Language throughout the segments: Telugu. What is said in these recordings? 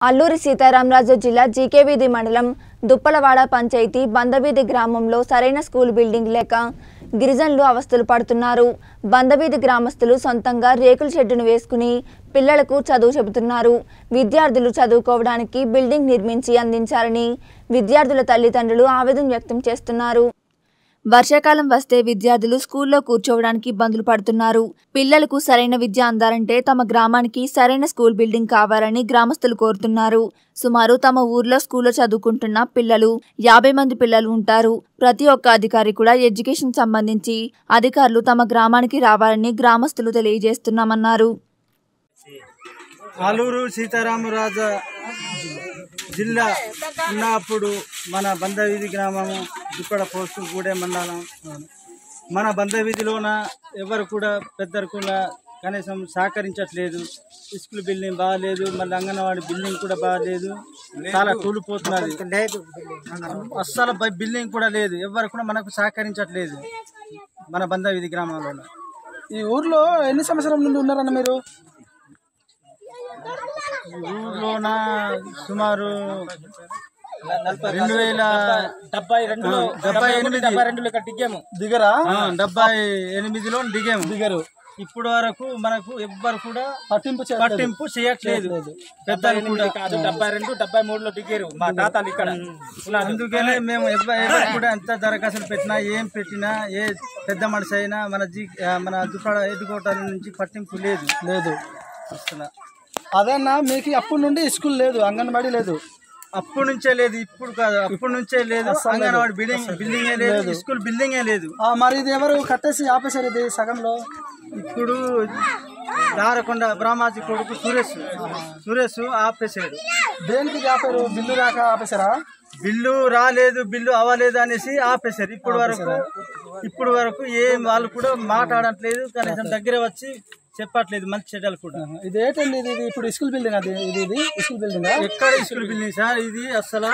అల్లూరి సీతారామరాజు జిల్లా జీకేవీధి మండలం దుప్పలవాడ పంచాయతీ బందవీధి గ్రామంలో సరైన స్కూల్ బిల్డింగ్ లేక గిరిజనులు అవస్థలు పడుతున్నారు బందవీధి గ్రామస్తులు సొంతంగా రేకుల షెడ్డును వేసుకుని పిల్లలకు చదువు చెబుతున్నారు విద్యార్థులు చదువుకోవడానికి బిల్డింగ్ నిర్మించి అందించాలని విద్యార్థుల తల్లిదండ్రులు ఆవేదన వ్యక్తం చేస్తున్నారు వర్షాకాలం వస్తే విద్యార్థులు స్కూల్లో కూర్చోవడానికి ఇబ్బందులు పడుతున్నారు పిల్లలకు సరైన విద్య అందాలంటే తమ గ్రామానికి సరైన స్కూల్ బిల్డింగ్ కావాలని గ్రామస్తులు కోరుతున్నారు సుమారు తమ ఊర్లో స్కూల్లో చదువుకుంటున్న పిల్లలు యాభై మంది పిల్లలు ఉంటారు ప్రతి ఒక్క అధికారి కూడా ఎడ్యుకేషన్ సంబంధించి అధికారులు తమ గ్రామానికి రావాలని గ్రామస్తులు తెలియజేస్తున్నామన్నారు ఆలూరు సీతారామరాజ జిల్లా ఉన్నప్పుడు మన బందవీధి గ్రామము దుక్కడ పోస్టు గూడెం మండలం మన బందవీధిలోన ఎవరు కూడా పెద్దరు కూడా కనీసం సహకరించట్లేదు స్కూల్ బిల్డింగ్ బాగాలేదు మళ్ళీ అంగన్వాడి బిల్డింగ్ కూడా బాగాలేదు చాలా కూలిపోతున్నది అస్సలు బ- బిల్డింగ్ కూడా లేదు ఎవరు కూడా మనకు సహకరించట్లేదు మన బందవీధి గ్రామంలో ఈ ఊర్లో ఎన్ని సంవత్సరాల నుండి ఉన్నారన్న మీరు ఊర్లోన సుమారు రెండు వేల డెబ్బై రెండు డెబ్బై ఎనిమిది డెబ్బై రెండులో ఇక్కడ దిగాము దిగరా ఆ, డెబ్బై ఎనిమిదిలో దిగాము దిగరు ఇప్పుడు వరకు మనకు ఎవ్వరు కూడా పట్టింపు చేయట్లేదు. పట్టింపు చేయట్లేదు పెద్దలు కూడా కాదు డెబ్బై రెండు డెబ్బై మూడులో దిగారు మా తాతలు ఇక్కడ ఉన్నారు. అందుకనే మేము ఎవ్వ- ఎవరు కూడా ఎంత దరఖాస్తులు పెట్టినా ఏం పెట్టినా ఏ పెద్ద మనిషి అయినా మన జీ ఆ, మన దుకాడ ఎదుకోవటాల నుంచి పట్టింపు లేదు లేదు అసలు అదన్నా మీకు అప్పటి నుండి స్కూల్ లేదు అంగన్వాడీ లేదు అప్పటి నుంచే లేదు ఇప్పుడు కాదు అప్పటి నుంచే లేదు అంగన్వాడి బిల్డింగ్ బిల్డింగే లేదు స్కూల్ బిల్డింగే లేదు ఆ, మరి ఇది ఎవరు కట్టేసి ఆపేశారు ఇది సగంలో ఇప్పుడు దారకొండ బ్రహ్మాజీ కొడుకు సురేష్ సురేష్ ఆపేశాడు దేనికి ఇది ఆపారు బిల్లు రాక ఆపేశారా బిల్లు రాలేదు బిల్లు అవ్వలేదు అనేసి ఆపేశారు ఇప్పుడు వరకు ఇప్పుడు వరకు ఏం వాళ్ళు కూడా మాట్లాడట్లేదు కనీసం దగ్గర వచ్చి చెప్పట్లేదు మంచి చెడ్డలు కూడా ఇది ఏంటండి ఇది ఇది ఇప్పుడు స్కూల్ బిల్డింగ్ అది ఇది ఇది స్కూల్ బిల్డింగ్ ఎక్కడ స్కూల్ బిల్డింగ్ సార్ ఇది అసలు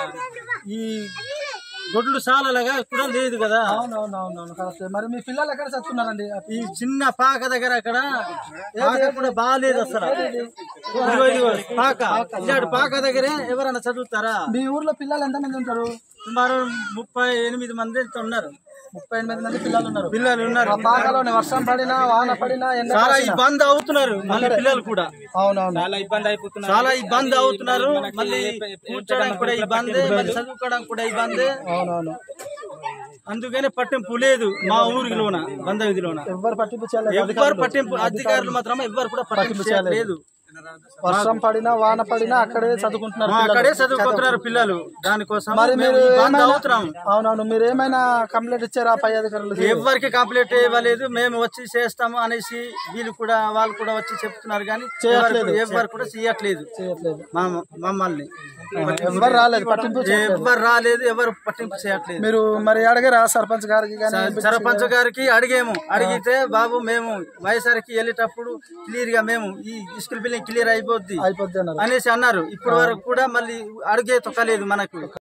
ఈ గొడ్లు సాలలుగా కూడా లేదు కదా అవునవునవునవును కరెక్ట్ మరి మీ పిల్లలు ఎక్కడ చదువుతున్నారండి ఈ చిన్న పాక దగ్గర అక్కడ పాక కూడా బాగాలేదు అసలు ఇదిగో ఇదిగో పాక ఇలాంటి పాక దగ్గరే ఎవరైనా చదువుతారా మీ ఊర్లో పిల్లలు ఎంతమంది ఉంటారు సుమారు ముప్పై ఎనిమిది మంది ఉన్నారు ముప్పై ఎనిమిది మంది పిల్లలు ఉన్నారు పిల్లలు ఉన్నారు ఆ పాకలోనే వర్షం పడినా వాన పడినా ఎండ చాలా ఇబ్బంది అవుతున్నారు మళ్ళీ పిల్లలు కూడా అవునవును చాలా ఇబ్బంది అయిపోతున్నారు చాలా ఇబ్బంది అవుతున్నారు మళ్ళీ కూర్చోడానికి కూడా ఇబ్బంది మళ్ళీ చదువుకోవడానికి కూడా ఇబ్బంది అవునవును అందుకనే పట్టింపు లేదు మా ఊరిలోన బంధవిధిలోన ఎవ్వరు పట్టింపు చేయలేదు ఎవ్వరు పట్టింపు అధికారులు మాత్రం ఎవ్వరు కూడా పట్టింపు చేయలేదు వర్షం పడినా వాన పడినా అక్కడే చదువుకుంటున్నారు మా పిల్లలు. అక్కడే చదువుకుంటున్నారు పిల్లలు దానికోసం మరి మేము మీరు ఇబ్బంది ఏమైనా అవుతున్నాం అవునవును మీరు ఏమైనా కంప్లైంట్ ఇచ్చారా పై అధికారులు ఎవరికి కంప్లీట్ ఇవ్వలేదు మేము వచ్చి చేస్తాము అనేసి వీళ్ళు కూడా వాళ్ళు కూడా వచ్చి చెప్తున్నారు కానీ ఎవరు ఎవరు కూడా చేయట్లేదు చేయట్లేదు మా మమ్మల్ని ఎవ్వరు రాలేదు పట్టింపు చేయట్లేదు. ఎవరు రాలేదు ఎవరు పట్టింపు చేయట్లేదు మీరు మరి అడగరా సర్పంచ్ గారికి కానీ సర్పంచ్ గారికి అడిగాము అడిగితే బాబు మేము వైఎస్ఆర్కి వెళ్ళేటప్పుడు క్లియర్ గా మేము ఈ స్కూల్ బిల్డింగ్ క్లియర్ అయిపోద్ది అయిపోద్ది అన్నారు అనేసి అన్నారు ఇప్పటి వరకు కూడా మళ్ళీ అడిగే తొక్కలేదు మనకు